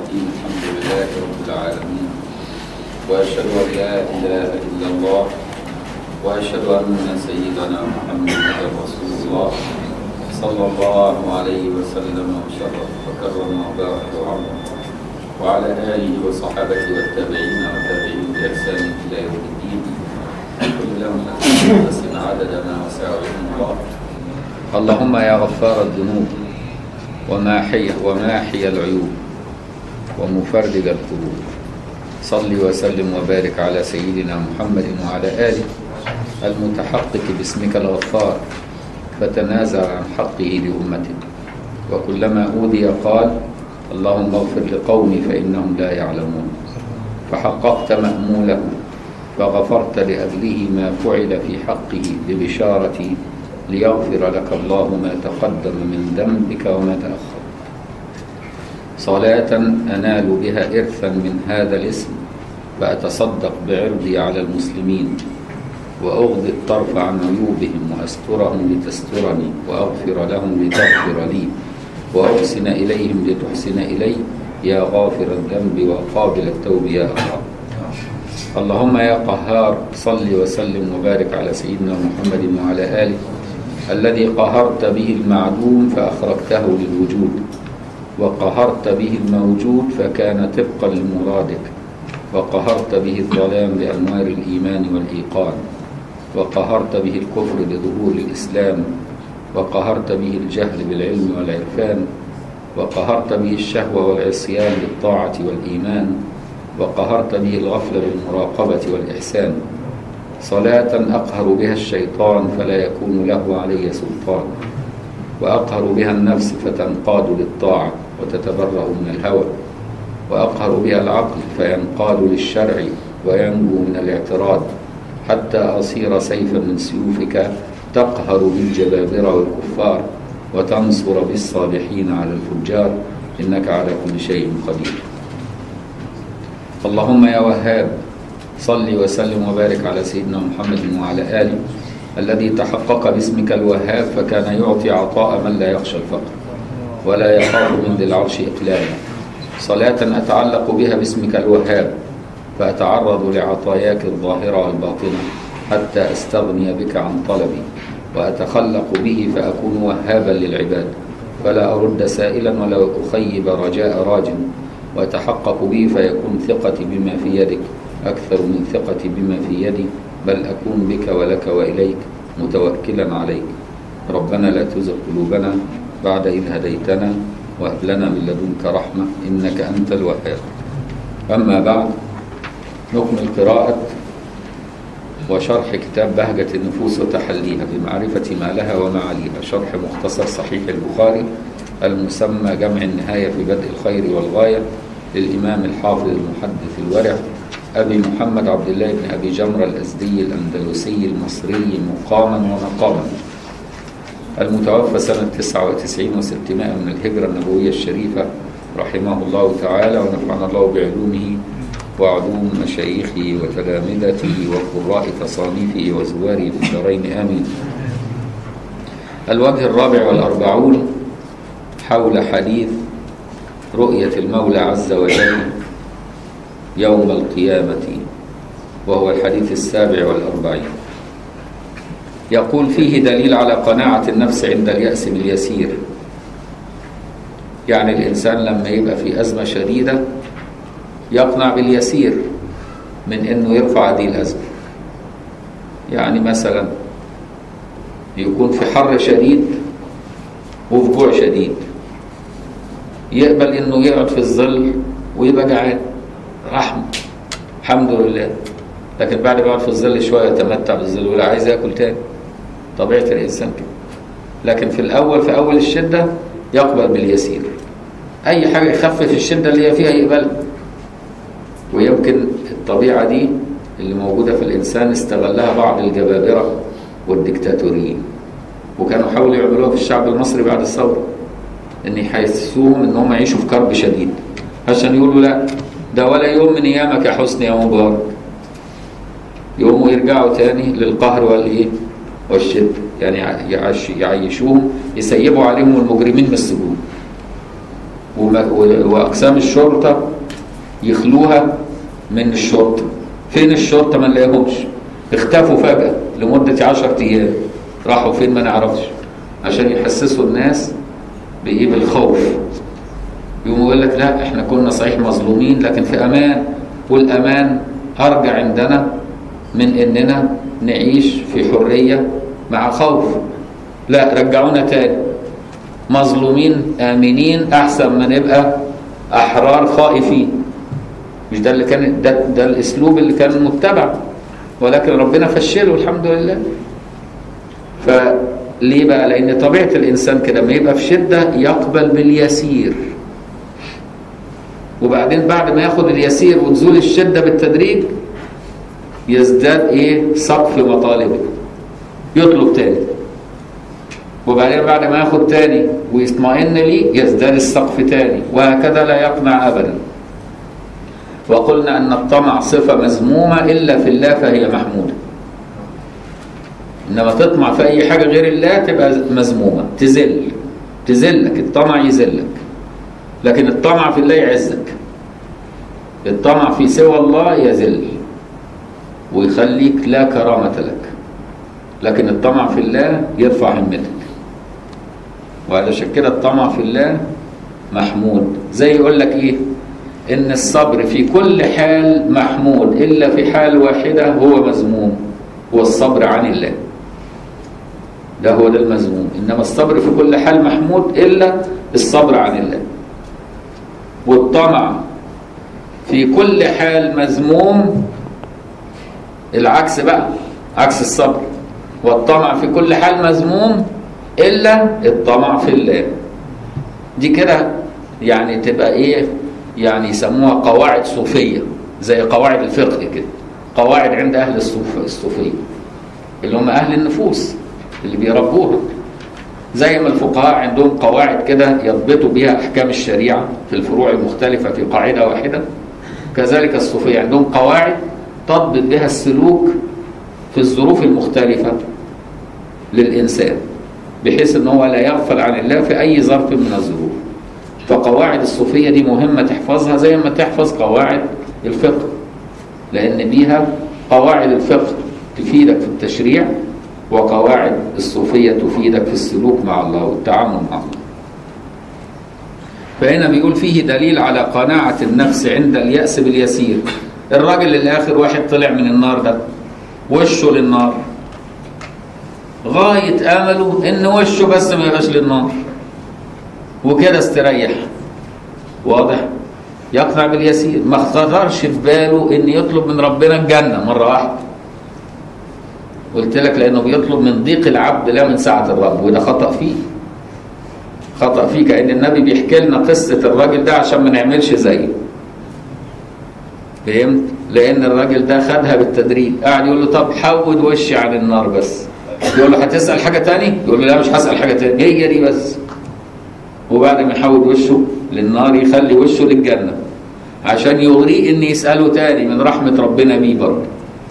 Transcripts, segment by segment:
الرحيم الحمد لله رب العالمين وأشهد أن لا إله إلا الله وأشهد أن سيدنا محمدا رسول الله صلى الله عليه وسلم وشرف وكرم وبارك وعظم وعلى آله وصحابته والتابعين وتابعين بإحسان إلى يوم الدين كل لهم بس عددنا وسع الله اللهم يا غفار الذنوب وماحي وماحي العيوب ومفرج القلوب صل وسلم وبارك على سيدنا محمد وعلى آله المتحقق باسمك الغفار فتنازع عن حقه لأمته وكلما أوذي قال اللهم اغفر لقومي فإنهم لا يعلمون فحققت مأموله فغفرت لأجله ما فعل في حقه ببشارة ليغفر لك الله ما تقدم من ذنبك وما تأخر صلاة أنال بها إرثا من هذا الاسم فأتصدق بعرضي على المسلمين وأغضي الطرف عن عيوبهم وأسترهم لتسترني وأغفر لهم لتغفر لي وأحسن إليهم لتحسن إلي يا غافر الذنب وقابل التوب يا الله اللهم يا قهار صل وسلم وبارك على سيدنا محمد وعلى آله الذي قهرت به المعدوم فأخرجته للوجود وقهرت به الموجود فكان طبقا لمرادك وقهرت به الظلام بأنوار الإيمان والإيقان وقهرت به الكفر بظهور الإسلام وقهرت به الجهل بالعلم والعرفان وقهرت به الشهوة والعصيان بالطاعة والإيمان وقهرت به الغفل بالمراقبة والإحسان صلاة أقهر بها الشيطان فلا يكون له علي سلطان وأقهر بها النفس فتنقاد للطاعة وتتبرأ من الهوى وأقهر بها العقل فينقاد للشرع وينجو من الاعتراض حتى أصير سيفا من سيوفك تقهر بالجبابرة والكفار وتنصر بالصالحين على الفجار إنك على كل شيء قدير اللهم يا وهاب صل وسلم وبارك على سيدنا محمد وعلى آله الذي تحقق باسمك الوهاب فكان يعطي عطاء من لا يخشى الفقر ولا يخاف من ذي العرش إقلالا صلاة أتعلق بها باسمك الوهاب فأتعرض لعطاياك الظاهرة والباطنة حتى أستغني بك عن طلبي وأتخلق به فأكون وهابا للعباد فلا أرد سائلا ولا أخيب رجاء راج وأتحقق به فيكون ثقتي بما في يدك أكثر من ثقتي بما في يدي بل أكون بك ولك وإليك متوكلا عليك ربنا لا تزغ قلوبنا بعد إذ هديتنا وهب لنا من لدنك رحمة إنك أنت الوهاب أما بعد نكمل قراءة وشرح كتاب بهجة النفوس وتحليها بمعرفة ما لها وما عليها شرح مختصر صحيح البخاري المسمى جمع النهاية في بدء الخير والغاية للإمام الحافظ المحدث الورع أبي محمد عبد الله بن أبي جمرة الأزدي الأندلسي المصري مقاما ومقاما المتوفى سنة 99 و600 من الهجرة النبوية الشريفة رحمه الله تعالى ونفعنا الله بعلومه وعلوم مشايخه وتلامذته وقراء تصانيفه وزواره في الدارين آمين الوجه الرابع والأربعون حول حديث رؤية المولى عز وجل يوم القيامة وهو الحديث السابع والأربعين يقول فيه دليل على قناعة النفس عند اليأس باليسير يعني الإنسان لما يبقى في أزمة شديدة يقنع باليسير من أنه يرفع هذه الأزمة يعني مثلا يكون في حر شديد وفي جوع شديد يقبل أنه يقعد في الظل ويبقى جعان رحمة الحمد لله لكن بعد ما يقعد في الظل شوية يتمتع بالظل ولا عايز ياكل تاني طبيعة الإنسان كده لكن في الأول في أول الشدة يقبل باليسير أي حاجة يخفف الشدة اللي هي فيها يقبلها ويمكن الطبيعة دي اللي موجودة في الإنسان استغلها بعض الجبابرة والدكتاتوريين وكانوا حاولوا يعملوها في الشعب المصري بعد الثورة إن يحسسوهم إن هم يعيشوا في كرب شديد عشان يقولوا لا ده ولا يوم من أيامك يا حسني يا مبارك يقوموا يرجعوا تاني للقهر والإيه والشدة يعني يعيش يعيشوهم يسيبوا عليهم المجرمين من السجون وما- و- واقسام الشرطه يخلوها من الشرطه فين الشرطه ما نلاقيهمش اختفوا فجاه لمده 10 ايام راحوا فين ما نعرفش عشان يحسسوا الناس بايه بالخوف يقوم يقول لك لا احنا كنا صحيح مظلومين لكن في امان والامان ارجع عندنا من اننا نعيش في حريه مع خوف لا رجعونا تاني مظلومين امنين احسن ما نبقى احرار خائفين مش ده اللي كان ده, ده الاسلوب اللي كان متبع ولكن ربنا فشله الحمد لله فليه بقى لان طبيعه الانسان كده لما يبقى في شده يقبل باليسير وبعدين بعد ما ياخد اليسير ونزول الشده بالتدريج يزداد ايه سقف مطالبه يطلب تاني وبعدين بعد ما ياخد تاني ويطمئن ليه يزداد السقف تاني وهكذا لا يقنع ابدا وقلنا ان الطمع صفه مذمومه الا في الله فهي محموده انما تطمع في اي حاجه غير الله تبقى مذمومه تذل تذلك الطمع يذلك لكن الطمع في الله يعزك الطمع في سوى الله يذل ويخليك لا كرامة لك لكن الطمع في الله يرفع همتك وعلشان كده الطمع في الله محمود زي يقول لك ايه ان الصبر في كل حال محمود الا في حال واحده هو مذموم هو الصبر عن الله ده هو ده المذموم انما الصبر في كل حال محمود الا الصبر عن الله والطمع في كل حال مذموم العكس بقى عكس الصبر والطمع في كل حال مذموم الا الطمع في الله دي كده يعني تبقى ايه يعني يسموها قواعد صوفيه زي قواعد الفقه كده قواعد عند اهل الصوف الصوفيه اللي هم اهل النفوس اللي بيربوها زي ما الفقهاء عندهم قواعد كده يضبطوا بها احكام الشريعه في الفروع المختلفه في قاعده واحده كذلك الصوفيه عندهم قواعد تضبط بها السلوك في الظروف المختلفه للانسان بحيث ان هو لا يغفل عن الله في اي ظرف من الظروف فقواعد الصوفيه دي مهمه تحفظها زي ما تحفظ قواعد الفقه لان بيها قواعد الفقه تفيدك في التشريع وقواعد الصوفية تفيدك في السلوك مع الله والتعامل مع الله فهنا بيقول فيه دليل على قناعة النفس عند اليأس باليسير الراجل الآخر واحد طلع من النار ده وشه للنار غاية آمله إن وشه بس ما يبقاش للنار وكده استريح واضح يقنع باليسير ما خطرش في باله إن يطلب من ربنا الجنة مرة واحدة قلت لك لانه بيطلب من ضيق العبد لا من سعه الرب وده خطا فيه خطا فيه كان النبي بيحكي لنا قصه الراجل ده عشان ما نعملش زيه فهمت لان الراجل ده خدها بالتدريج قاعد يقول له طب حود وشي عن النار بس يقول له هتسال حاجه تاني يقول له لا مش هسال حاجه تاني هي دي بس وبعد ما يحود وشه للنار يخلي وشه للجنه عشان يغريه ان يساله تاني من رحمه ربنا بيه برضه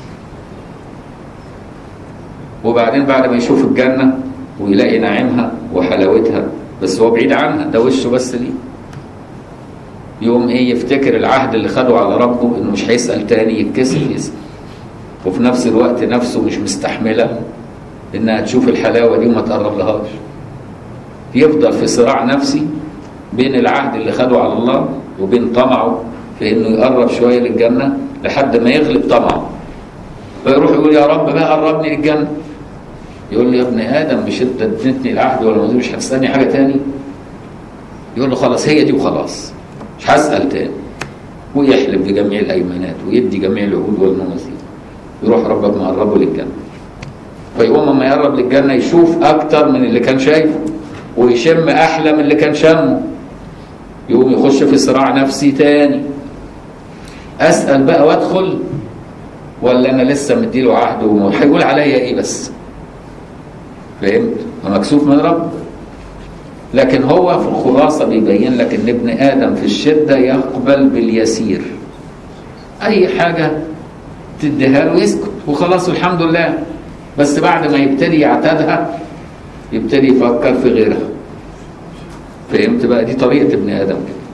وبعدين بعد ما يشوف الجنة ويلاقي نعيمها وحلاوتها بس هو بعيد عنها ده وشه بس ليه يوم ايه يفتكر العهد اللي خده على ربه انه مش هيسأل تاني يتكسف يسأل وفي نفس الوقت نفسه مش مستحملة انها تشوف الحلاوة دي وما تقرب لهاش يفضل في صراع نفسي بين العهد اللي خده على الله وبين طمعه في انه يقرب شوية للجنة لحد ما يغلب طمعه فيروح يقول يا رب بقى قربني للجنة يقول له يا ابن ادم مش انت اديتني العهد ولا مش هتسالني حاجه تاني يقول له خلاص هي دي وخلاص مش هسال تاني ويحلف بجميع الايمانات ويدي جميع العهود والمواثيق يروح ربك مقربه للجنه فيقوم اما يقرب للجنه يشوف اكتر من اللي كان شايفه ويشم احلى من اللي كان شمه يقوم يخش في صراع نفسي تاني اسال بقى وادخل ولا انا لسه مديله عهد وهيقول عليا ايه بس فهمت مكسوف من رب لكن هو في الخلاصه بيبين لك ان ابن ادم في الشده يقبل باليسير اي حاجه تديها له يسكت وخلاص الحمد لله بس بعد ما يبتدي يعتادها يبتدي يفكر في غيرها فهمت بقى دي طريقه ابن ادم كده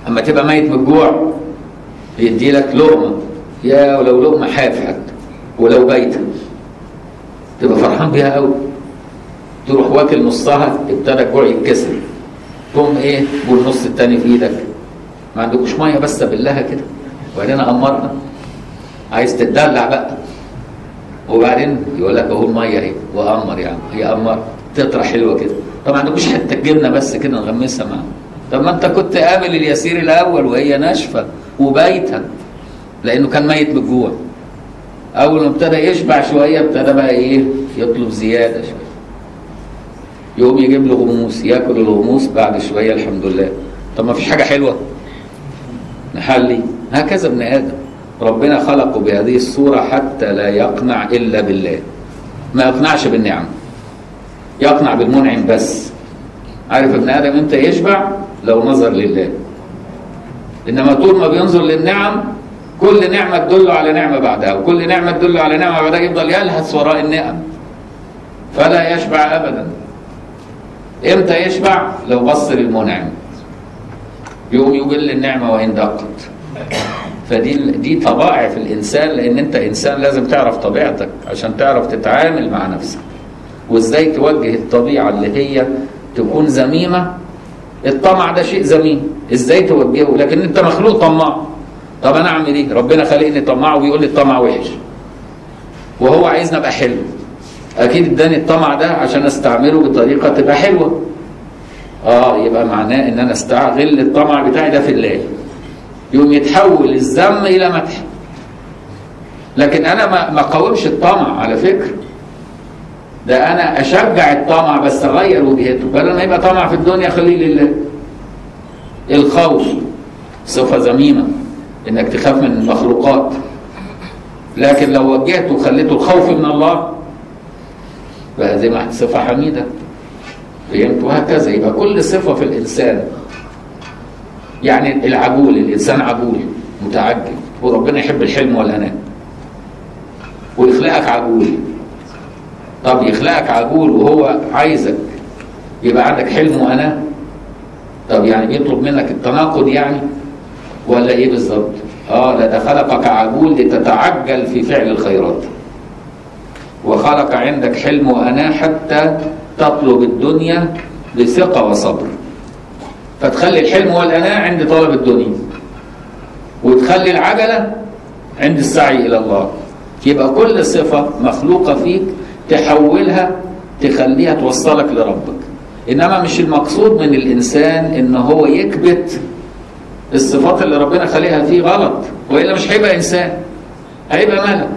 اما تبقى ميت من الجوع يدي لك لقمه يا ولو لقمه حاف حتى ولو بايته تبقى فرحان بيها قوي تروح واكل نصها ابتدى الجوع يتكسر تقوم ايه والنص التاني في ايدك ما عندكوش ميه بس بالله كده وبعدين امرنا عايز تتدلع بقى وبعدين يقول لك اهو الميه اهي وامر يعني هي امر تطرى حلوه كده طب ما عندكوش حته جبنه بس كده نغمسها معاها طب ما انت كنت قابل اليسير الاول وهي ناشفه وبايته لانه كان ميت بالجوع اول ما ابتدى يشبع شويه ابتدى بقى ايه يطلب زياده شويه يقوم يجيب له غموس ياكل الغموس بعد شويه الحمد لله طب ما فيش حاجه حلوه نحلي هكذا ابن ادم ربنا خلقه بهذه الصوره حتى لا يقنع الا بالله ما يقنعش بالنعم يقنع بالمنعم بس عارف ابن ادم امتى يشبع لو نظر لله انما طول ما بينظر للنعم كل نعمه تدل على نعمه بعدها وكل نعمه تدل على نعمه بعدها يفضل يلهث وراء النعم فلا يشبع ابدا امتى يشبع لو بص للمنعم يقوم يجل النعمه وان دقت فدي دي طبائع في الانسان لان انت انسان لازم تعرف طبيعتك عشان تعرف تتعامل مع نفسك وازاي توجه الطبيعه اللي هي تكون ذميمه الطمع ده شيء ذميم ازاي توجهه لكن انت مخلوق طماع طب انا اعمل ايه ربنا خلقني طماع وبيقول لي الطمع وحش وهو عايزني ابقى حلو اكيد اداني الطمع ده عشان استعمله بطريقه تبقى حلوه اه يبقى معناه ان انا استغل الطمع بتاعي ده في الله يقوم يتحول الذم الى مدح لكن انا ما ما قاومش الطمع على فكره ده انا اشجع الطمع بس اغير وجهته بدل ما يبقى طمع في الدنيا خليه لله الخوف صفه ذميمه انك تخاف من المخلوقات لكن لو وجهته وخليته الخوف من الله بقى زي ما صفه حميده فهمت وهكذا يبقى كل صفه في الانسان يعني العجول الانسان عجول متعجل وربنا يحب الحلم والاناه ويخلقك عجول طب يخلقك عجول وهو عايزك يبقى عندك حلم واناه طب يعني بيطلب منك التناقض يعني ولا ايه بالظبط اه لا ده خلقك عجول لتتعجل في فعل الخيرات وخلق عندك حلم واناه حتى تطلب الدنيا بثقه وصبر فتخلي الحلم والاناه عند طلب الدنيا وتخلي العجله عند السعي الى الله يبقى كل صفه مخلوقه فيك تحولها تخليها توصلك لربك انما مش المقصود من الانسان ان هو يكبت الصفات اللي ربنا خلقها فيه غلط والا مش هيبقى انسان هيبقى ملك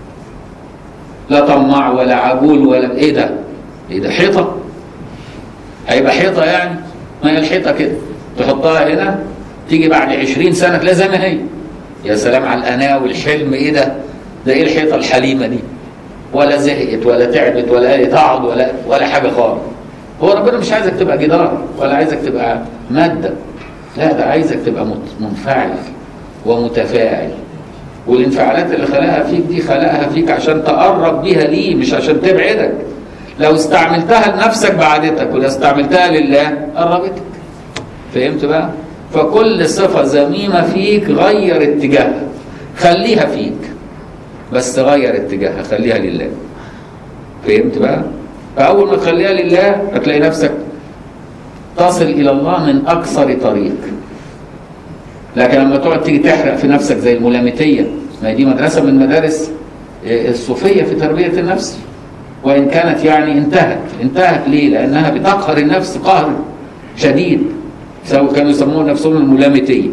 لا طماع ولا عجول ولا ايه ده ايه ده حيطه هيبقى حيطه يعني ما هي الحيطه كده تحطها هنا تيجي بعد 20 سنه تلاقي زي ما هي يا سلام على الاناه والحلم ايه ده ده ايه الحيطه الحليمه دي ولا زهقت ولا تعبت ولا قالت اقعد ولا ولا حاجه خالص هو ربنا مش عايزك تبقى جدار ولا عايزك تبقى ماده لا ده عايزك تبقى منفعل ومتفاعل والانفعالات اللي خلقها فيك دي خلقها فيك عشان تقرب بيها ليه مش عشان تبعدك لو استعملتها لنفسك بعدتك ولو استعملتها لله قربتك فهمت بقى فكل صفة ذميمة فيك غير اتجاهها خليها فيك بس غير اتجاهها خليها لله فهمت بقى فأول ما تخليها لله هتلاقي نفسك تصل إلى الله من أقصر طريق لكن لما تقعد تيجي تحرق في نفسك زي الملامتية ما دي مدرسة من مدارس الصوفية في تربية النفس وإن كانت يعني انتهت انتهت ليه؟ لأنها بتقهر النفس قهر شديد كانوا يسمون نفسهم الملامتية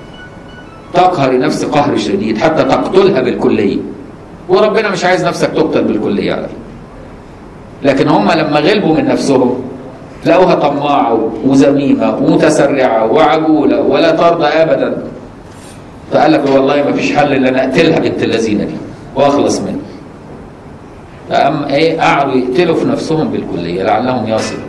تقهر نفس قهر شديد حتى تقتلها بالكلية وربنا مش عايز نفسك تقتل بالكلية على لكن هم لما غلبوا من نفسهم لقوها طماعة وذميمة ومتسرعة وعجولة ولا ترضى أبدا فقال لك والله ما فيش حل إلا أنا أقتلها بنت اللذينة دي وأخلص منها فأم إيه قعدوا يقتلوا في نفسهم بالكلية لعلهم يصلوا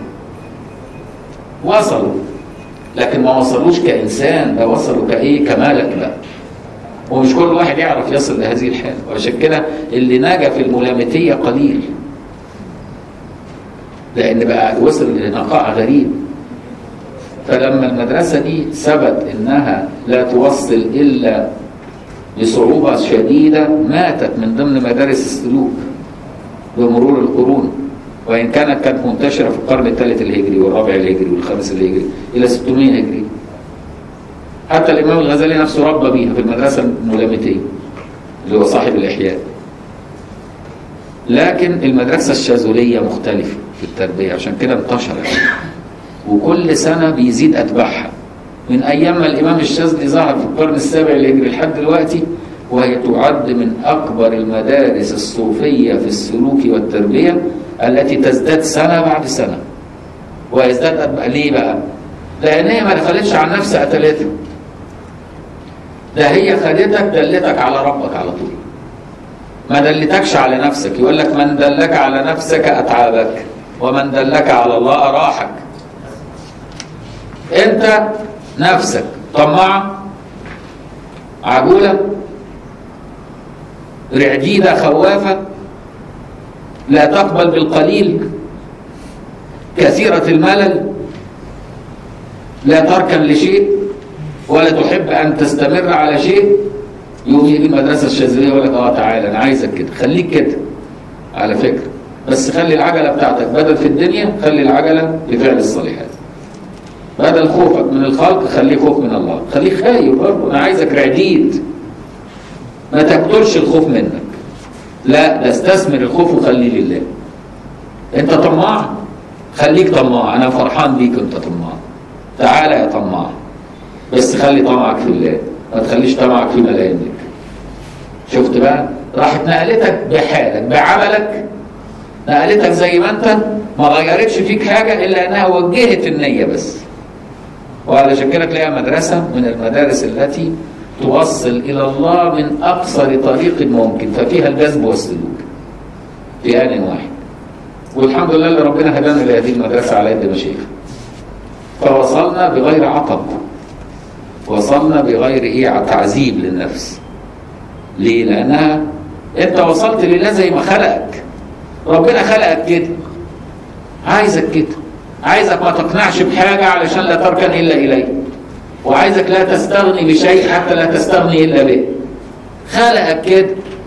وصلوا لكن ما وصلوش كإنسان ده وصلوا كإيه كمالك بقى ومش كل واحد يعرف يصل لهذه الحالة وعشان كده اللي نجا في الملامتية قليل لأن بقى وصل لنقاء غريب فلما المدرسة دي ثبت إنها لا توصل إلا بصعوبة شديدة ماتت من ضمن مدارس السلوك بمرور القرون وإن كانت كانت منتشرة في القرن الثالث الهجري والرابع الهجري والخامس الهجري إلى 600 هجري حتى الإمام الغزالي نفسه ربى بيها في المدرسة النولاميتية اللي هو صاحب الإحياء لكن المدرسة الشاذلية مختلفة في التربية عشان كده انتشرت وكل سنة بيزيد أتباعها من أيام ما الإمام الشاذلي ظهر في القرن السابع الهجري لحد دلوقتي وهي تعد من أكبر المدارس الصوفية في السلوك والتربية التي تزداد سنة بعد سنة ويزداد أتباع ليه بقى؟ لأن هي ما دخلتش عن نفسها قتلتها ده هي خدتك دلتك على ربك على طول ما دلتكش على نفسك يقول لك من دلك على نفسك أتعابك ومن دلك على الله أراحك أنت نفسك طماعة عجولة رعديدة خوافة لا تقبل بالقليل كثيرة الملل لا تركن لشيء ولا تحب أن تستمر على شيء يقوم يجي المدرسة الشاذلية يقول لك اه تعالى أنا عايزك كده خليك كده على فكرة بس خلي العجلة بتاعتك بدل في الدنيا خلي العجلة في فعل الصالحات بدل خوفك من الخلق خليه خوف من الله خليه خايف برضه أنا عايزك رعديد ما تقتلش الخوف منك لا ده استثمر الخوف وخليه لله انت طماع خليك طماع انا فرحان بيك انت طماع تعالى يا طماع بس خلي طمعك في الله ما تخليش طمعك في ملايينك شفت بقى راحت نقلتك بحالك بعملك نقلتك زي ما انت ما غيرتش فيك حاجة الا انها وجهت النية بس وعلشان كده تلاقيها مدرسة من المدارس التي توصل إلى الله من أقصر طريق ممكن ففيها الجذب والسلوك في آن واحد والحمد لله اللي ربنا هدانا لهذه المدرسة على يد مشايخ فوصلنا بغير عطب وصلنا بغير ايه تعذيب للنفس ليه لانها انت وصلت لله زي ما خلقك ربنا خلقك كده عايزك كده عايزك ما تقنعش بحاجة علشان لا تركن إلا إليه وعايزك لا تستغني بشيء حتى لا تستغني إلا به خلقك كده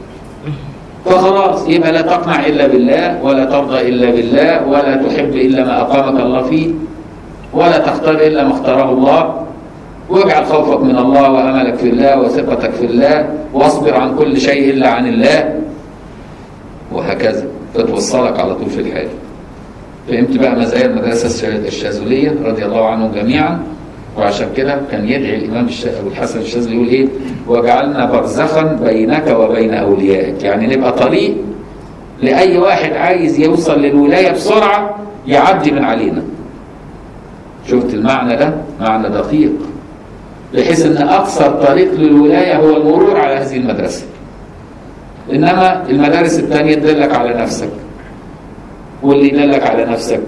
فخلاص يبقى لا تقنع إلا بالله ولا ترضى إلا بالله ولا تحب إلا ما أقامك الله فيه ولا تختار إلا ما اختاره الله واجعل خوفك من الله وأملك في الله وثقتك في الله واصبر عن كل شيء إلا عن الله وهكذا فتوصلك على طول في الحال فهمت بقى مزايا المدرسة الشاذلية رضي الله عنهم جميعا وعشان كده كان يدعي الإمام أبو الحسن الشاذلي يقول إيه وجعلنا برزخا بينك وبين أوليائك يعني نبقى طريق لأي واحد عايز يوصل للولاية بسرعة يعدي من علينا شفت المعنى ده معنى دقيق بحيث ان اقصر طريق للولايه هو المرور على هذه المدرسه انما المدارس الثانيه تدلك على نفسك واللي يدلك على نفسك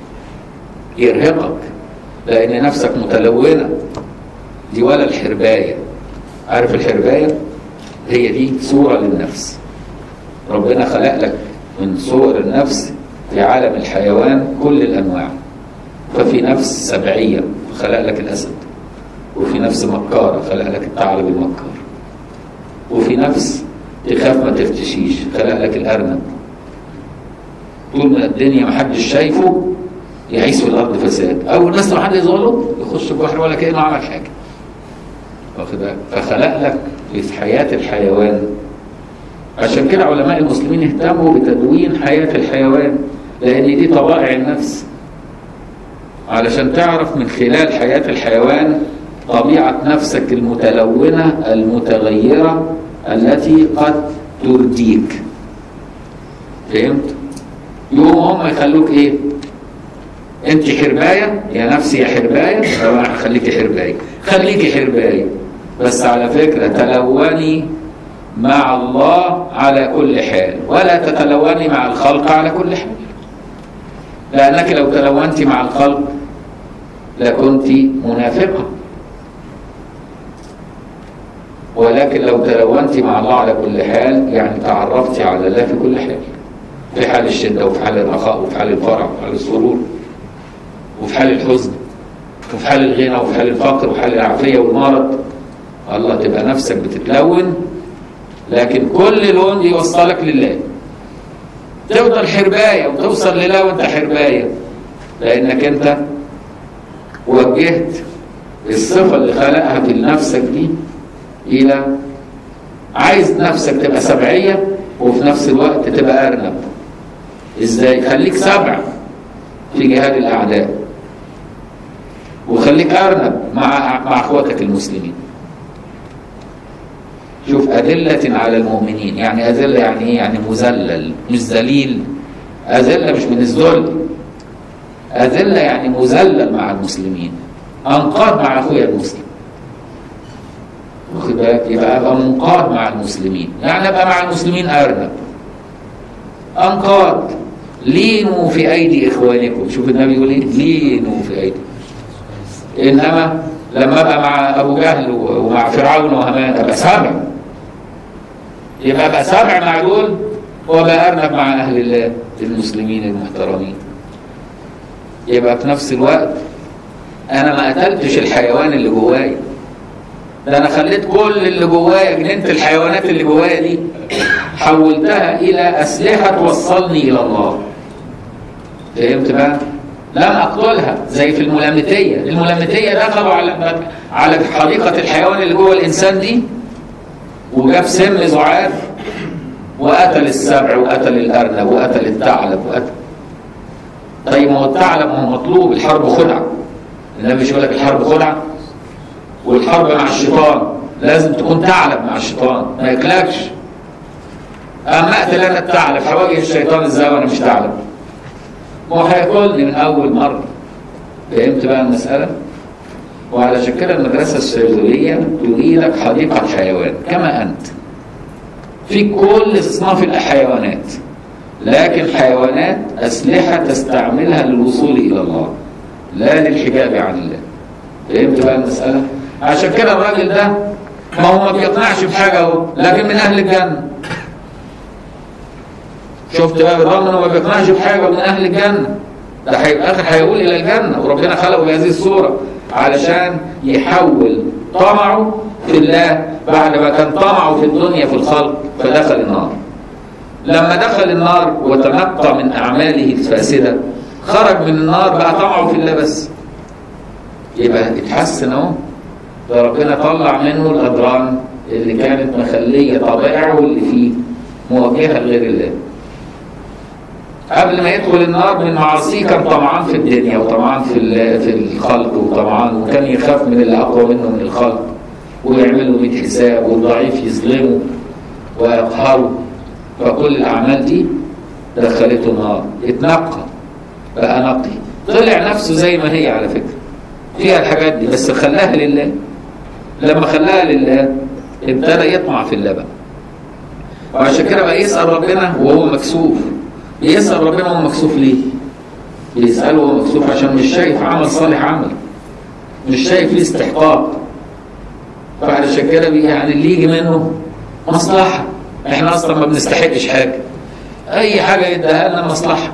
يرهقك لان نفسك متلونه دي ولا الحربايه عارف الحربايه هي دي صوره للنفس ربنا خلق لك من صور النفس في عالم الحيوان كل الانواع ففي نفس سبعيه خلق لك الاسد وفي نفس مكارة خلق لك الثعلب المكار وفي نفس تخاف ما تفتشيش خلق لك الأرنب طول ما الدنيا ما حدش شايفه يعيش في الأرض فساد أول الناس لو حد يزوله يخش البحر ولا كأنه عمل حاجة واخد فخلق لك في حياة الحيوان عشان كده علماء المسلمين اهتموا بتدوين حياة الحيوان لأن دي طبائع النفس علشان تعرف من خلال حياة الحيوان طبيعة نفسك المتلونة المتغيرة التي قد ترديك فهمت؟ يقوم هم يخلوك ايه؟ انت حرباية يا نفسي يا حرباية انا هخليكي حرباية خليكي حرباية بس على فكرة تلوني مع الله على كل حال ولا تتلوني مع الخلق على كل حال لأنك لو تلونت مع الخلق لكنت منافقة ولكن لو تلونت مع الله على كل حال يعني تعرفت على الله في كل حال في حال الشدة وفي حال الرخاء وفي حال الفرح وفي حال السرور وفي حال الحزن وفي حال الغنى وفي حال الفقر وفي حال العافيه والمرض الله تبقى نفسك بتتلون لكن كل لون يوصلك لله تفضل حربايه وتوصل لله وانت حربايه لانك انت وجهت الصفه اللي خلقها في نفسك دي الى عايز نفسك تبقى سبعيه وفي نفس الوقت تبقى ارنب ازاي خليك سبع في جهاد الاعداء وخليك ارنب مع مع اخواتك المسلمين شوف أذلة على المؤمنين يعني أذلة يعني إيه؟ يعني مذلل مش ذليل أذلة مش من الذل أذلة يعني مذلل مع المسلمين أنقاذ مع أخويا المسلم واخد بالك يبقى أبقى منقاد مع المسلمين يعني أبقى مع المسلمين أرنب أنقاذ لينوا في أيدي إخوانكم شوف النبي يقول إيه لينوا في أيدي إنما لما أبقى مع أبو جهل ومع فرعون وهامان أبقى سابع يبقى أبقى سابع مع دول وأبقى أرنب مع أهل الله المسلمين المحترمين يبقى في نفس الوقت أنا ما قتلتش الحيوان اللي جوايا ده أنا خليت كل اللي جوايا جنينة الحيوانات اللي جوايا دي حولتها إلى أسلحة توصلني إلى الله فهمت بقى؟ لم اقتلها زي في الملامتيه، الملامتيه دخلوا على على حديقه الحيوان اللي جوه الانسان دي وجاب سم زعاف وقتل السبع وقتل الارنب وقتل الثعلب وقتل طيب ما هو الثعلب ما هو مطلوب الحرب خدعه النبي مش يقول لك الحرب خدعه والحرب مع الشيطان لازم تكون ثعلب مع الشيطان ما ياكلكش اما اقتل انا الثعلب هواجه الشيطان ازاي وانا مش ثعلب ما هو هياكلني من اول مره فهمت بقى المساله وعلشان كده المدرسه السيرزوليه تريدك حديقه حيوان كما انت في كل اصناف الحيوانات لكن حيوانات اسلحه تستعملها للوصول الى الله لا للحجاب عن الله فهمت بقى المساله عشان كده الراجل ده ما هو ما بيقنعش بحاجه اهو لكن من اهل الجنه شفت بقى بالرغم انه ما بيقنعش بحاجه من اهل الجنه ده في الاخر هيقول الى الجنه وربنا خلقه بهذه الصوره علشان يحول طمعه في الله بعد ما كان طمعه في الدنيا في الخلق فدخل النار لما دخل النار وتنقى من اعماله الفاسده خرج من النار بقى طمعه في الله بس يبقى اتحسن اهو ده ربنا طلع منه الادران اللي كانت مخليه طبائعه اللي فيه موجهه لغير الله قبل ما يدخل النار من معاصيه كان طمعان في الدنيا وطمعان في في الخلق وطمعان وكان يخاف من اللي اقوى منه من الخلق ويعمل له 100 حساب والضعيف يظلمه ويقهره فكل الاعمال دي دخلته النار اتنقى بقى نقي طلع نفسه زي ما هي على فكره فيها الحاجات دي بس خلاها لله لما خلاها لله ابتدى يطمع في الله بقى وعشان كده بقى يسال ربنا وهو مكسوف بيسأل ربنا وهو مكسوف ليه؟ بيسأله وهو مكسوف عشان مش شايف عمل صالح عمل مش شايف ليه استحقاق فعلشان كده يعني اللي يجي منه مصلحة احنا اصلا ما بنستحقش حاجة اي حاجة يديها لنا مصلحة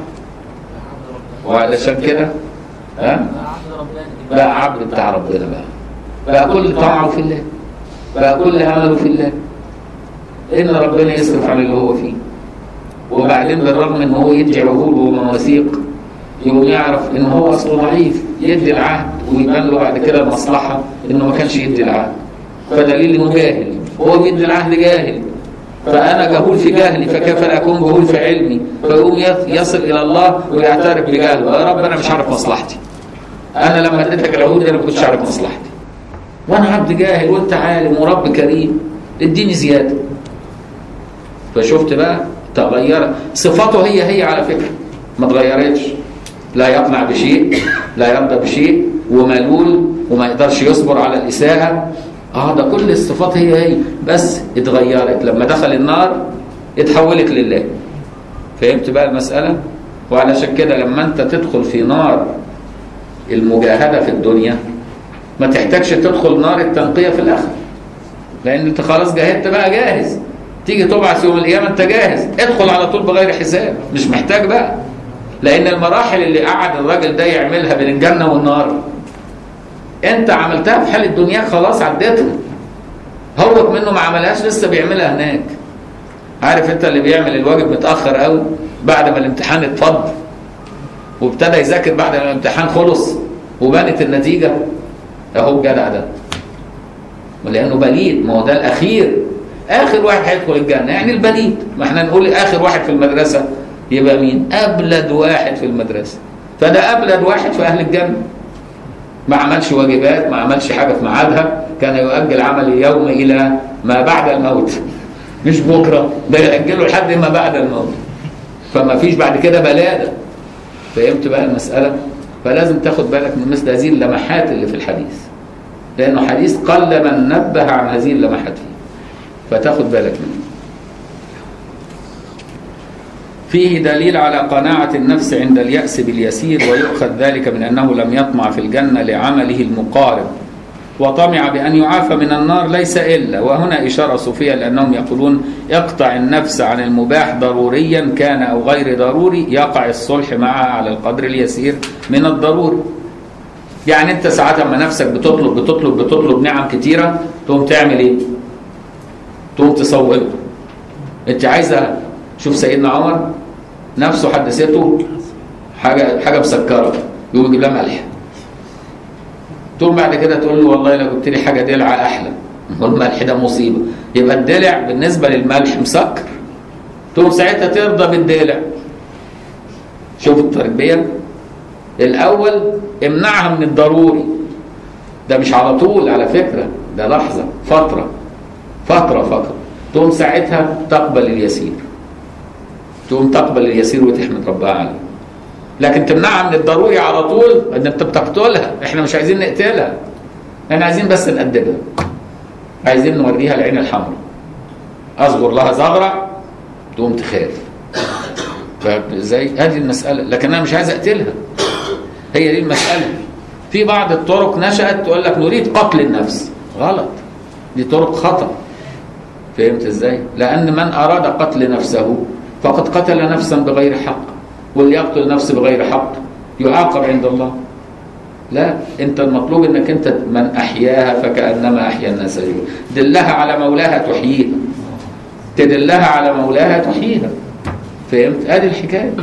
وعلشان كده ها بقى عبد بتاع ربنا بقى بقى كل طمعه في الله بقى كل عمله في الله ان ربنا يصرف عن اللي هو فيه وبعدين بالرغم ان هو يدي عهود ومواثيق يقوم يعرف ان هو اصله ضعيف يدي العهد ويبان له بعد كده المصلحه انه ما كانش يدي العهد فدليل انه جاهل هو بيدي العهد جاهل فانا جهول في جهلي فكيف لا اكون جهول في علمي فيقوم يصل الى الله ويعترف بجهله يا رب انا مش عارف مصلحتي انا لما اديتك العهود انا ما كنتش عارف مصلحتي وانا عبد جاهل وانت عالم ورب كريم اديني زياده فشفت بقى تغير صفاته هي هي على فكرة ما اتغيرتش لا يقنع بشيء لا يرضى بشيء وملول وما يقدرش يصبر على الإساءة اه ده كل الصفات هي هي بس اتغيرت لما دخل النار اتحولت لله فهمت بقى المسألة وعلشان كده لما انت تدخل في نار المجاهدة في الدنيا ما تحتاجش تدخل نار التنقية في الآخر لأن انت خلاص جاهدت بقى جاهز تيجي تبعث يوم القيامة انت جاهز ادخل على طول بغير حساب مش محتاج بقى لأن المراحل اللي قعد الراجل ده يعملها بين الجنة والنار انت عملتها في حال الدنيا خلاص عديتها هو منه ما عملهاش لسه بيعملها هناك عارف انت اللي بيعمل الواجب متاخر قوي بعد ما الامتحان اتفض وابتدى يذاكر بعد ما الامتحان خلص وبانت النتيجه اهو الجدع ده لانه بليد ما هو ده الاخير اخر واحد هيدخل الجنه يعني البليد ما احنا نقول اخر واحد في المدرسه يبقى مين ابلد واحد في المدرسه فده ابلد واحد في اهل الجنه ما عملش واجبات ما عملش حاجه في ميعادها كان يؤجل عمل اليوم الى ما بعد الموت مش بكره ده يأجله لحد ما بعد الموت فما فيش بعد كده بلاده فهمت بقى المساله فلازم تاخد بالك من مثل هذه اللمحات اللي في الحديث لانه حديث قل من نبه عن هذه اللمحات فيه فتاخد بالك منه فيه دليل على قناعة النفس عند اليأس باليسير ويؤخذ ذلك من أنه لم يطمع في الجنة لعمله المقارب وطمع بأن يعافى من النار ليس إلا وهنا إشارة صوفية لأنهم يقولون اقطع النفس عن المباح ضروريا كان أو غير ضروري يقع الصلح معها على القدر اليسير من الضروري يعني أنت ساعات ما نفسك بتطلب بتطلب بتطلب نعم كتيرة تقوم تعمل إيه؟ تقوم تصوبها أنت عايزة شوف سيدنا عمر نفسه حدثته حاجة حاجة مسكرة يقوم يجيب لها ملح تقوم بعد كده تقول له والله لو جبت لي حاجه دلع احلى والملح ده مصيبه يبقى الدلع بالنسبه للملح مسكر تقوم ساعتها ترضى بالدلع شوف التربيه الاول امنعها من الضروري ده مش على طول على فكره ده لحظه فتره فتره فتره تقوم ساعتها تقبل اليسير تقوم تقبل اليسير وتحمد ربها عليه لكن تمنعها من الضروري على طول ان انت بتقتلها احنا مش عايزين نقتلها احنا عايزين بس نأدبها عايزين نوريها العين الحمراء اصبر لها زغرة تقوم تخاف فاهم ازاي هذه المسألة لكن انا مش عايز اقتلها هي دي المسألة في بعض الطرق نشأت تقول لك نريد قتل النفس غلط دي طرق خطأ فهمت ازاي لان من اراد قتل نفسه فقد قتل نفسا بغير حق واللي يقتل نفسه بغير حق يعاقب عند الله لا انت المطلوب انك انت من احياها فكانما احيا الناس جميعا دلها على مولاها تحييها تدلها على مولاها تحييها فهمت ادي الحكايه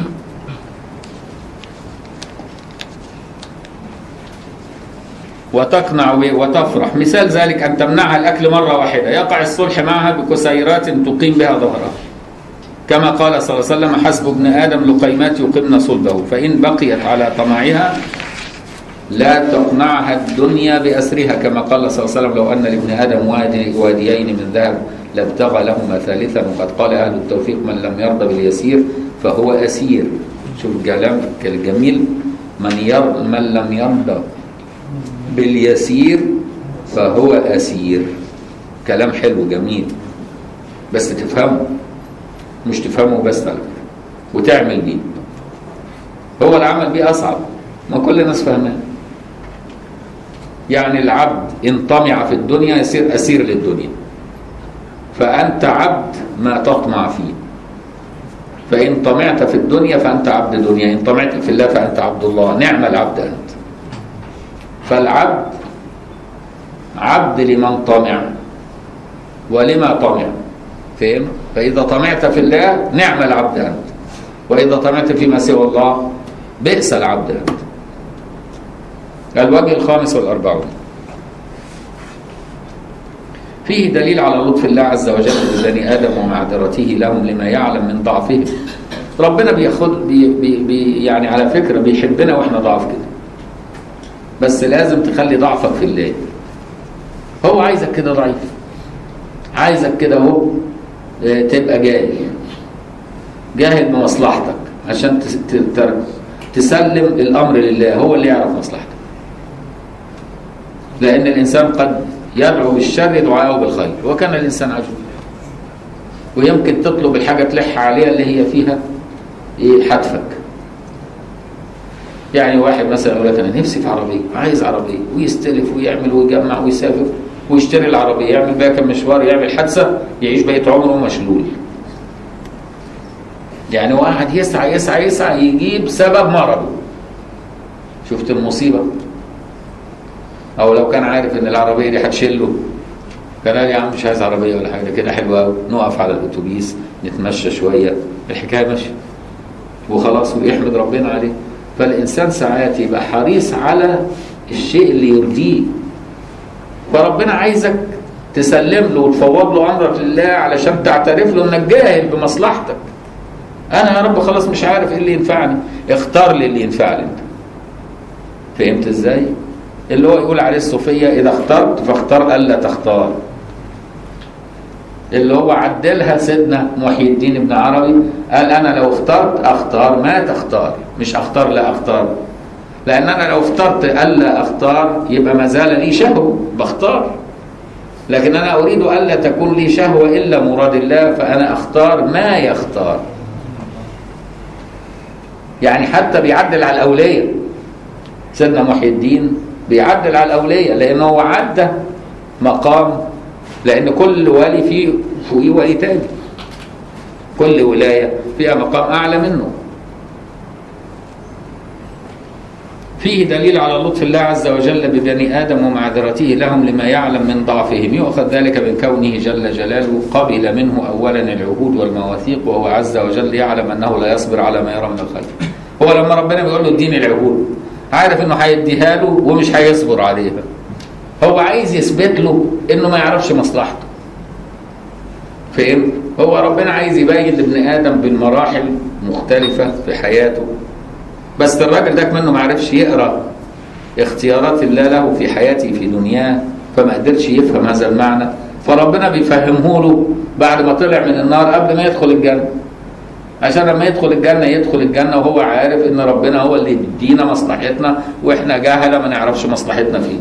وتقنع وتفرح مثال ذلك ان تمنعها الاكل مره واحده يقع الصلح معها بكسيرات تقيم بها ظهرها كما قال صلى الله عليه وسلم حسب ابن آدم لقيمات يقمن صلبه فإن بقيت على طمعها لا تقنعها الدنيا بأسرها كما قال صلى الله عليه وسلم لو أن لابن آدم وادي واديين من ذهب لابتغى لهما ثالثا وقد قال أهل التوفيق من لم يرضى باليسير فهو أسير شوف الكلام الجميل من ير من لم يرضى باليسير فهو أسير كلام حلو جميل بس تفهمه مش تفهمه بس على فكره وتعمل بيه هو العمل بيه اصعب ما كل الناس فاهماه يعني العبد ان طمع في الدنيا يصير اسير للدنيا فانت عبد ما تطمع فيه فان طمعت في الدنيا فانت عبد دنيا ان طمعت في الله فانت عبد الله نعم العبد انت فالعبد عبد لمن طمع ولما طمع فهم فإذا طمعت في الله نعم العبد أنت وإذا طمعت فيما سوى الله بئس العبد أنت الوجه الخامس والأربعون فيه دليل على لطف الله عز وجل ببني آدم ومعذرته لهم لما يعلم من ضعفهم ربنا بياخد بي بي بي يعني على فكرة بيحبنا واحنا ضعف كده بس لازم تخلي ضعفك في الله هو عايزك كده ضعيف عايزك كده اهو تبقى جاهل جاهل بمصلحتك عشان تسلم الامر لله هو اللي يعرف مصلحتك لان الانسان قد يدعو بالشر دعاءه بالخير وكان الانسان عجولا ويمكن تطلب الحاجه تلح عليها اللي هي فيها ايه حتفك يعني واحد مثلا يقول لك انا نفسي في عربيه عايز عربيه ويستلف ويعمل ويجمع ويسافر ويشتري العربيه يعمل بيها كم مشوار يعمل حادثه يعيش بقيه عمره مشلول يعني واحد يسعى يسعى يسعى يجيب سبب مرضه شفت المصيبه او لو كان عارف ان العربيه دي هتشيله كان قال يا عم مش عايز عربيه ولا حاجه كده حلوه قوي نقف على الاتوبيس نتمشى شويه الحكايه ماشيه وخلاص ويحمد ربنا عليه فالانسان ساعات يبقى حريص على الشيء اللي يرضيه فربنا عايزك تسلم له وتفوض له امرك لله علشان تعترف له انك جاهل بمصلحتك انا يا رب خلاص مش عارف ايه اللي ينفعني اختار لي اللي ينفعني انت فهمت ازاي اللي هو يقول عليه الصوفيه اذا اخترت فاختار الا تختار اللي هو عدلها سيدنا محي الدين ابن عربي قال انا لو اخترت اختار ما تختار مش اختار لا اختار لان انا لو اخترت الا اختار يبقى ما زال لي شهوه بختار لكن انا اريد الا تكون لي شهوه الا مراد الله فانا اختار ما يختار يعني حتى بيعدل على الاوليه سيدنا محي الدين بيعدل على الاوليه لانه هو عدى مقام لان كل ولي فيه فوقيه ولي تاني كل ولايه فيها مقام اعلى منه فيه دليل على لطف الله عز وجل ببني ادم ومعذرته لهم لما يعلم من ضعفهم يؤخذ ذلك من كونه جل جلاله قبل منه اولا العهود والمواثيق وهو عز وجل يعلم انه لا يصبر على ما يرى من الخلق هو لما ربنا بيقول له اديني العهود عارف انه هيديها له ومش هيصبر عليها هو عايز يثبت له انه ما يعرفش مصلحته فهمت هو ربنا عايز يبين لابن ادم بالمراحل مختلفه في حياته بس الراجل ده منه ما عرفش يقرا اختيارات الله له في حياته في دنياه فما قدرش يفهم هذا المعنى فربنا بيفهمه له بعد ما طلع من النار قبل ما يدخل الجنه عشان لما يدخل الجنه يدخل الجنه وهو عارف ان ربنا هو اللي بيدينا مصلحتنا واحنا جاهله ما نعرفش مصلحتنا فيه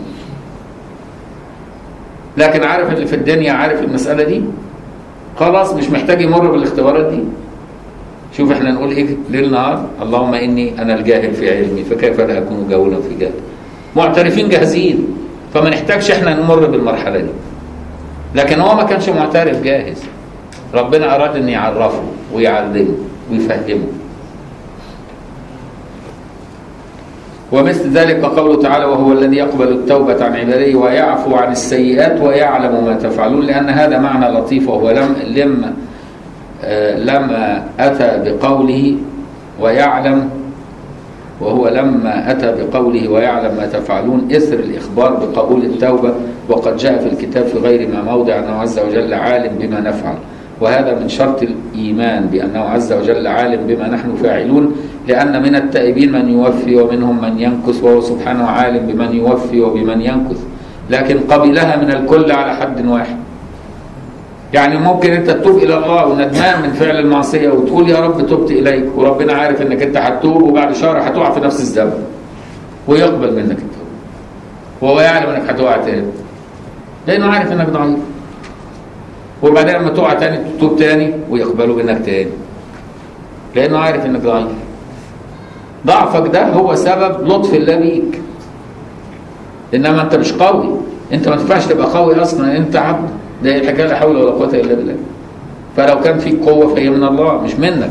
لكن عارف اللي في الدنيا عارف المساله دي خلاص مش محتاج يمر بالاختبارات دي شوف احنا نقول ايه ليل نهار اللهم اني انا الجاهل في علمي فكيف لا اكون جاهلا في جهل معترفين جاهزين فما نحتاجش احنا نمر بالمرحله دي لكن هو ما كانش معترف جاهز ربنا اراد ان يعرفه ويعلمه ويفهمه ومثل ذلك قوله تعالى وهو الذي يقبل التوبة عن عباده ويعفو عن السيئات ويعلم ما تفعلون لأن هذا معنى لطيف وهو لم لما لما أتى بقوله ويعلم وهو لما أتى بقوله ويعلم ما تفعلون إثر الإخبار بقبول التوبة وقد جاء في الكتاب في غير ما موضع أنه عز وجل عالم بما نفعل وهذا من شرط الإيمان بأنه عز وجل عالم بما نحن فاعلون لأن من التائبين من يوفي ومنهم من ينكث وهو سبحانه عالم بمن يوفي وبمن ينكث لكن قبلها من الكل على حد واحد يعني ممكن انت تتوب الى الله وندمان من فعل المعصيه وتقول يا رب تبت اليك وربنا عارف انك انت هتتوب وبعد شهر هتقع في نفس الذنب ويقبل منك التوبه وهو يعلم انك هتقع تاني لانه عارف انك ضعيف وبعدين لما تقع تاني تتوب تاني ويقبلوا منك تاني لانه عارف انك ضعيف ضعفك ده هو سبب لطف الله بيك انما انت مش قوي انت ما تنفعش تبقى قوي اصلا انت عبد ده الحكايه لا حول ولا قوه الا بالله فلو كان فيك قوه فهي من الله مش منك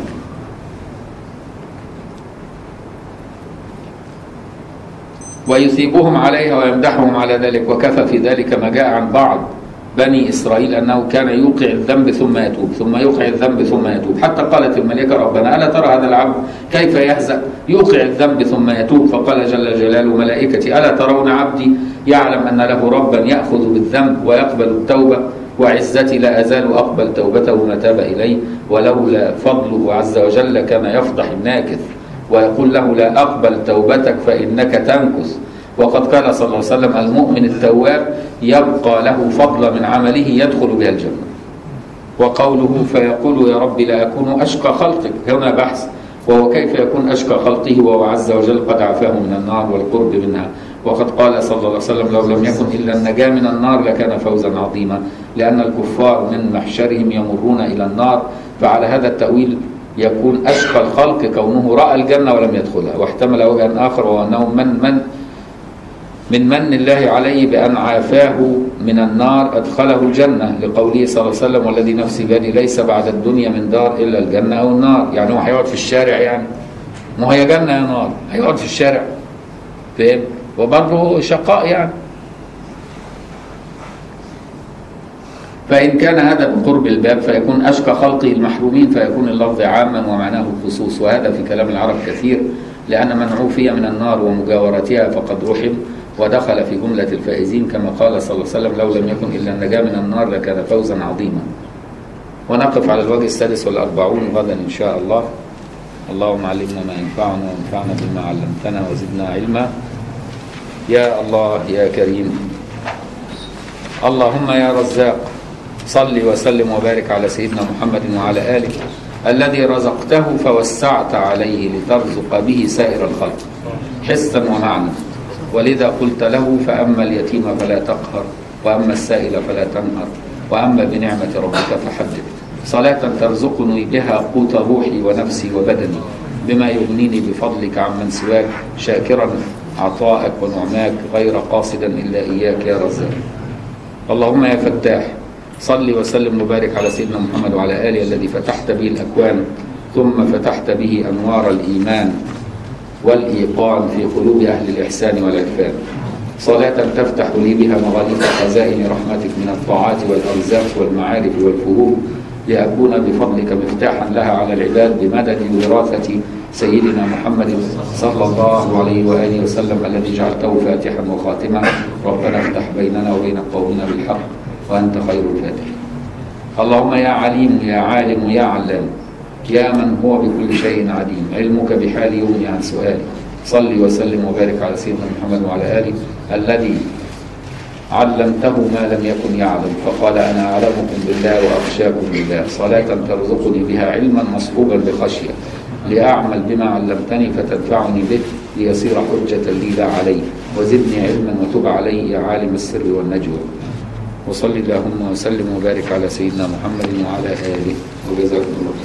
ويثيبهم عليها ويمدحهم على ذلك وكفى في ذلك ما جاء عن بعض بني إسرائيل أنه كان يوقع الذنب ثم يتوب ثم يوقع الذنب ثم يتوب حتى قالت الملكة ربنا ألا ترى هذا العبد كيف يهزأ يوقع الذنب ثم يتوب فقال جل جلاله ملائكتي ألا ترون عبدي يعلم أن له ربا يأخذ بالذنب ويقبل التوبة وعزتي لا أزال أقبل توبته ما تاب إليه ولولا فضله عز وجل كان يفضح الناكث ويقول له لا أقبل توبتك فإنك تنكث وقد قال صلى الله عليه وسلم المؤمن التواب يبقى له فضل من عمله يدخل بها الجنة وقوله فيقول يا رب لا أكون أشقى خلقك هنا بحث وهو كيف يكون أشقى خلقه وهو عز وجل قد عافاه من النار والقرب منها وقد قال صلى الله عليه وسلم لو لم يكن إلا النجاة من النار لكان فوزا عظيما لأن الكفار من محشرهم يمرون إلى النار فعلى هذا التأويل يكون أشقى الخلق كونه رأى الجنة ولم يدخلها واحتمل وجها آخر وهو أنه من من من من الله عليه بأن عافاه من النار أدخله الجنة لقوله صلى الله عليه وسلم والذي نفسي بيدي ليس بعد الدنيا من دار إلا الجنة أو النار يعني هو هيقعد في الشارع يعني ما هي جنة يا نار هيقعد في الشارع فاهم وبرضه شقاء يعني فإن كان هذا بقرب الباب فيكون أشقى خلقه المحرومين فيكون اللفظ عاما ومعناه الخصوص وهذا في كلام العرب كثير لأن من عوفي من النار ومجاورتها فقد رحم ودخل في جملة الفائزين كما قال صلى الله عليه وسلم لو لم يكن إلا النجاة من النار لكان فوزا عظيما ونقف على الوجه السادس والأربعون غدا إن شاء الله اللهم علمنا ما ينفعنا وانفعنا بما علمتنا وزدنا علما يا الله يا كريم اللهم يا رزاق صل وسلم وبارك على سيدنا محمد وعلى آله الذي رزقته فوسعت عليه لترزق به سائر الخلق حسا ومعنى ولذا قلت له فأما اليتيم فلا تقهر وأما السائل فلا تنهر وأما بنعمة ربك فحدث صلاة ترزقني بها قوت روحي ونفسي وبدني بما يغنيني بفضلك عمن سواك شاكرا عطاءك ونعماك غير قاصدا إلا إياك يا رزاق اللهم يا فتاح صل وسلم وبارك على سيدنا محمد وعلى آله الذي فتحت به الأكوان ثم فتحت به أنوار الإيمان والإيقان في قلوب أهل الإحسان والعرفان صلاة تفتح لي بها مغاليق خزائن رحمتك من الطاعات والأرزاق والمعارف والفهوم لأكون بفضلك مفتاحا لها على العباد بمدد وراثة سيدنا محمد صلى الله عليه وآله وسلم الذي جعلته فاتحا وخاتما ربنا افتح بيننا وبين قومنا بالحق وأنت خير الفاتحين اللهم يا عليم يا عالم يا علام يا من هو بكل شيء عليم علمك بحال يغني عن سؤالي صل وسلم وبارك على سيدنا محمد وعلى آله الذي علمته ما لم يكن يعلم فقال أنا أعلمكم بالله وأخشاكم بالله صلاة ترزقني بها علما مصحوبا بخشية لأعمل بما علمتني فتدفعني به ليصير حجة لي لا علي وزدني علما وتب علي يا عالم السر والنجوى وصل اللهم وسلم وبارك على سيدنا محمد وعلى آله وجزاكم الله